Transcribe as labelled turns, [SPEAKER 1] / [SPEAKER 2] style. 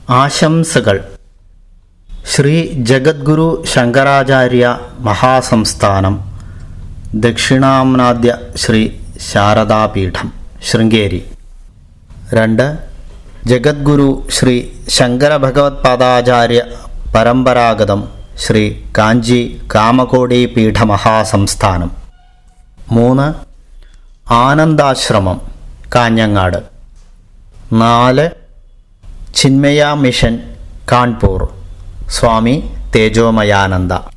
[SPEAKER 1] ആശംസകൾ ശ്രീ ജഗദ്ഗുരു ശങ്കരാചാര്യ മഹാസംസ്ഥാനം ദക്ഷിണാംനാദ്യ ശ്രീ ശാരദാപീഠം ശൃംഗേരി രണ്ട് ജഗദ്ഗുരു ശ്രീ ശങ്കര ഭഗവത്പാദാചാര്യ പരമ്പരാഗതം ശ്രീ കാഞ്ചി കാമകോടി പീഠമഹാസംസ്ഥാനം മൂന്ന് ആനന്ദാശ്രമം കാഞ്ഞങ്ങാട് നാല് ചിന്മയ മിഷൻ കാൺപൂർ സ്വാമി തേജോമയാനന്ദ